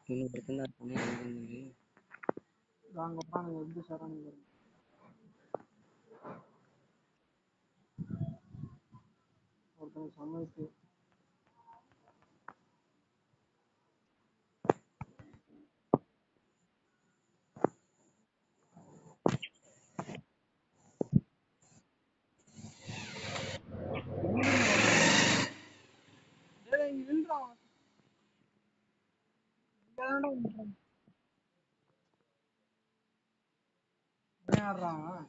இன்னும் ஒருத்தன் தான் இருக்கானே அவனுக்கு வந்து வாங்க உட்காந்து எப்படி சொல்றாங்க பாருங்க. ஒருத்தன் சமைச்சு டேய், இங்க நில்றா. இங்க தான்டா நின்றான். ஏன் ஆடுறான் அவன்?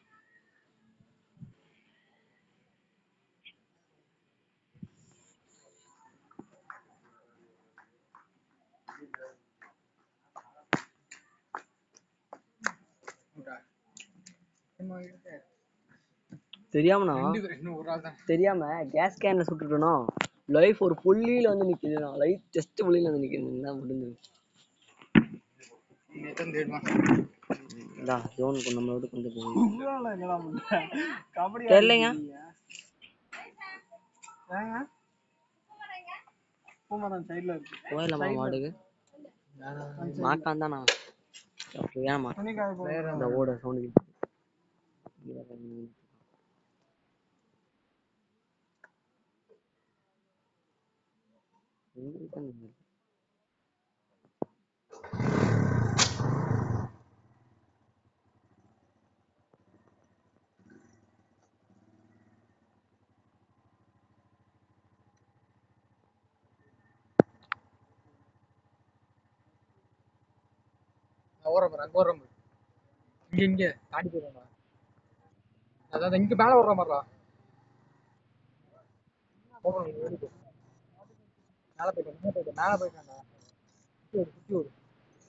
சும்மா இருக்கு. தெரியாமண்ணா ரெண்டு பேர் இன்னும் ஒரு ஆள் தான் தெரியாம கேஸ் கேன்ல சுட்டுட்டோனோ லைஃப் ஒரு புள்ளியில வந்து நிக்குது லைஃப் ஜஸ்ட் புள்ளியில வந்து நிக்குது என்ன முடிஞ்சது நீ எத்தனை தேடுவான் இந்தா ஜோன் நம்ம விட்டு கொண்டு போய் இவ்வளவு என்னடா பண்ற? கபடி தெரியலைங்க. ஆடிட்டு ஏங்க பூமரம் சைடுல இருக்கு போயிடலாமா மாடுக்கு மாக்கான் தானா ஏமா துணி காய போடுற இந்த ஓட சவுண்டு ஓரம் பாரு அங்க ஓரம் பாரு இங்க இங்க தாண்டி போயிடும்டா அதான் இங்க மேல ஓடுற மாதிரிடா ஓபன் பண்ணி ஓடி போ மேல போயிட்டான் மேல போயிட்டான் மேல போயிட்டான்டா சுத்தி ஓடு சுத்தி ஓடு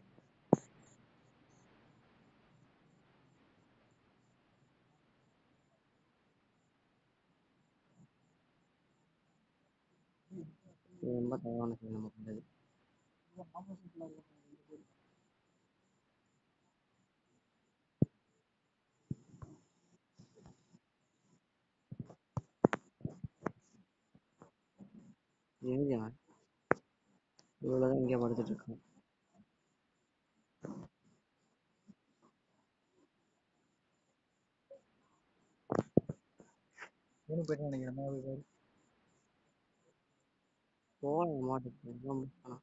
ரொம்ப தவறான செயல் நம்ம பண்றது எங்க அவன் இவ்வளவுதான் இங்கே படுத்துட்டு இருக்கான் இவனும் போயிட்டான் நினைக்கிறேன் மேல போய் பாரு போகலாம் மாட்டுக்கு எல்லாம் முடிச்சானா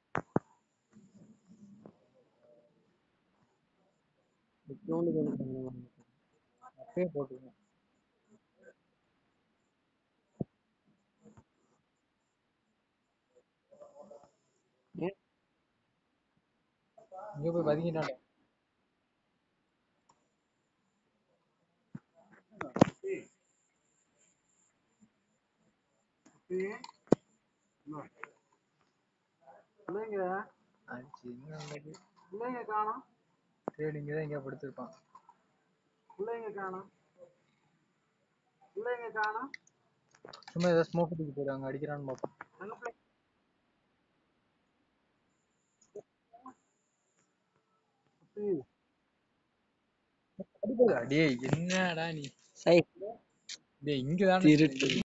இத்தனோண்டு வேலை பண்ணலாம். அப்பயே போட்டுருக்கேன் ஏன் இங்க போய் பதுங்கிட்டான் பிள்ளைங்க அடிச்சு என்ன நடக்குது? பிள்ளைங்க காணோம் தேடி இங்கதான் எங்கேயா படுத்திருப்பான் பிள்ளைங்க காணோம் பிள்ளைங்க காணோம் சும்மா ஏதாவது ஸ்மோக் தூக்கி போயிடு அங்க அடிக்கிறான்னு பார்ப்போம் எங்க பிள்ளை டேய் என்னடா நீ சை டேய் இங்கதான் திருட்டு